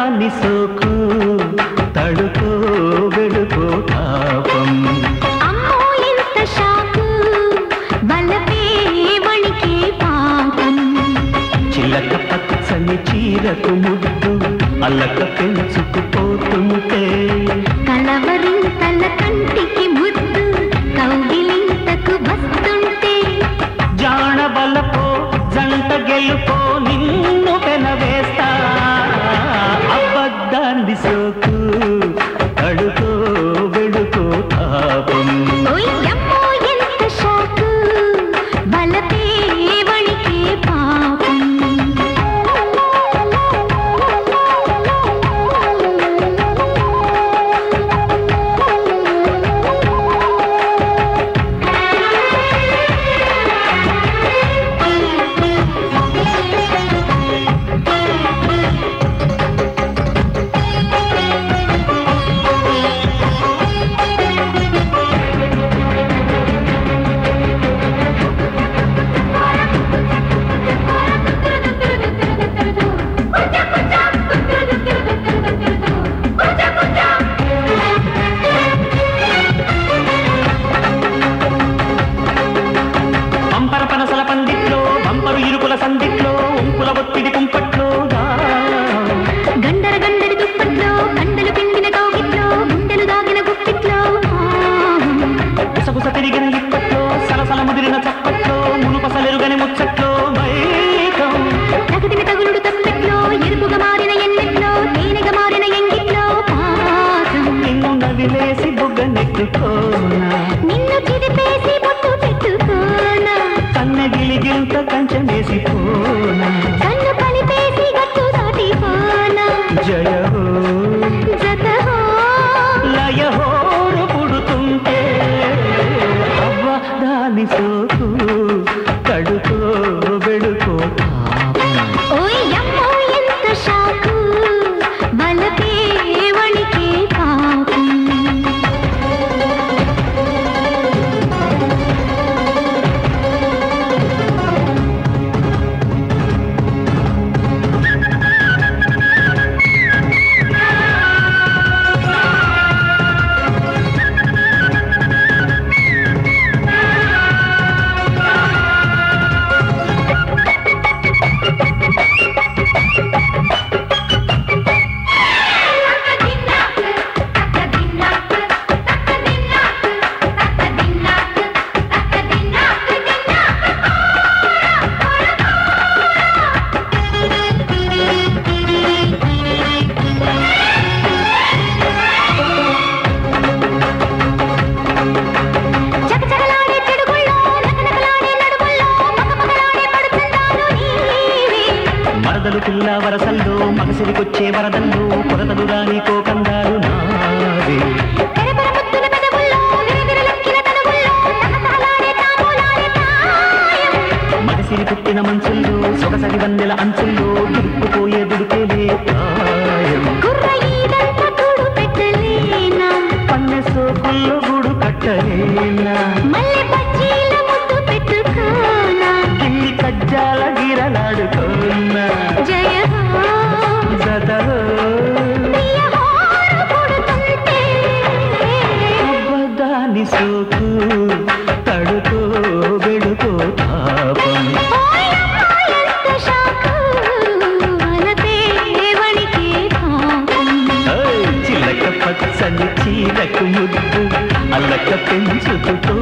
దాని సోకు తడుకో వెడుకో తాపం అమ్మో ఎంత షాకు వలపే వణికే పాపం చిలక పచ్చని చీరకు ముద్దు అల్లక పెంచుకుపోతుంటే కలవరింతల కంటికి ముద్దు కౌగిలింతకు వస్తుంటే జాణ బలపో జంట గెలుపో నిన్ను పెనవేస్తా అబద్ధాన్ని సోకు తడుకో వెడుకో తాపం ఓయ్ అమ్మో ఎంత షాకు వలపే వణికే పాపం పంపర పనసల పందిట్లో పంపరు ఇరుకుల సందిట్లో ఉంపుల ఒత్తిడి కుంపట్లో దా. గండర గండడి దుప్పట్లో కండలు పిండిన కౌగిట్లో గుండెలు దాగిన గుప్పిట్లో గుసగుస తిరిగిన ఇప్పట్లో సలసల ముదిరిన చప్పట్లో మునుపసలెరుగని ముచ్చట్లో మైకం తగదిన తగులుడు తప్పెట్లో ఎరుపుగా మారిన ఎన్నెట్లో తేనెగా మారిన ఎంగిట్లో పాసం నిన్ను నవిలేసి బుగ్గ నెట్టుకోనా నిన్ను చిరిపేసి బొట్టు పెట్టుకోనా కన్నె గిలిగింత కంచెమేసి పోనా కన్ను కలిపేసి గట్టు దాటిపోనా జయ హో జత హో లయ హోరు పుడుతుంటే అవ్వ దాని సోకు కడుకో వెడుకో పాపం ఓయ్ అమ్మో ఎంత షాకు వలపే వణికే పాపం చకచకలాడే చెడుగుల్లో నకనకలాడే నడుముల్లో మగమగలాడే పడుచుండాలు నీవే మరదలు పిల్ల వరసల్లో మగసిరికొచ్చే వరదల్లో కొరతలు రాని కోకందాలు నావే తెరపెర ముద్దుల పెదవుల్లో విరవిరలెక్కిన తనువుల్లో తహతహలాడే తాంబూలాలే ప్రాయం మగసిరి పుట్టిన మనసుల్లో సొగసరి వన్నెల అంచుల్లో దుడుకుపోయే దుడికేలే ప్రాయం గుర్ర ఈదంత కూడు పెట్టలేనా పన్నె సోకుల్లో గుడు కట్టలేనా మల్లె పచ్చీల ముద్దు పెట్టుకోనా కింది కజ్జాల గిరలాడుకోనా జయ హో జతలో ప్రియ హోరు పుడుతుంటే అవ్వదాని సోకు తడుకో వెడుకో పాపం ఓయమ్మో ఎంత షాకు వలపే వణికే పాపం ఓయ్ చిలక పచ్చని చీరకు ముద్దు అల్లక పెంచుకుతో